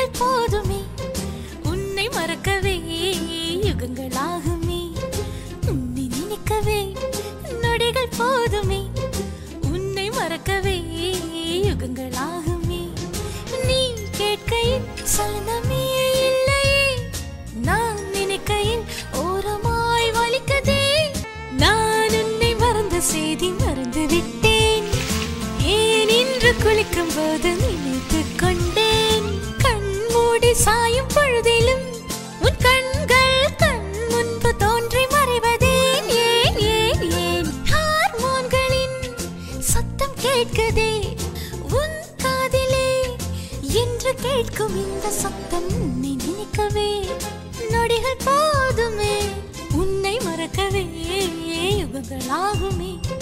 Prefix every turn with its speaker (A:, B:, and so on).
A: நொடிகள் போதுமே உன்னை மறக்கவே யுகங்களாகுமே உன்னை நினைக்கவே நொடிகள் போதுமே உன்னை மறக்கவே யுகங்களாகுமே நீ கேட்கையில் சலனமே இல்லையே நான் நினைக்கையில் ஓரமாய் வலிக்கதே நான் உன்னை மறந்த செய்தி மறந்து விட்டேன் ஏன் இன்று குளிக்கும் போது நினைத்துக் கொண்டேன் கண் மூடி சாயும் பொழுதிலும் உன் கண்கள் கண் முன்பு தோன்றி மறைவதேன் ஏன் ஏன் ஏன் ஹார்மோன்களின் சத்தம் கேட்குதே உன் காதிலே என்று கேட்கும் இந்த சத்தம் உன்னை நினைக்கவே நொடிகள் போதுமே உன்னை மறக்கவே யுகங்களாகுமே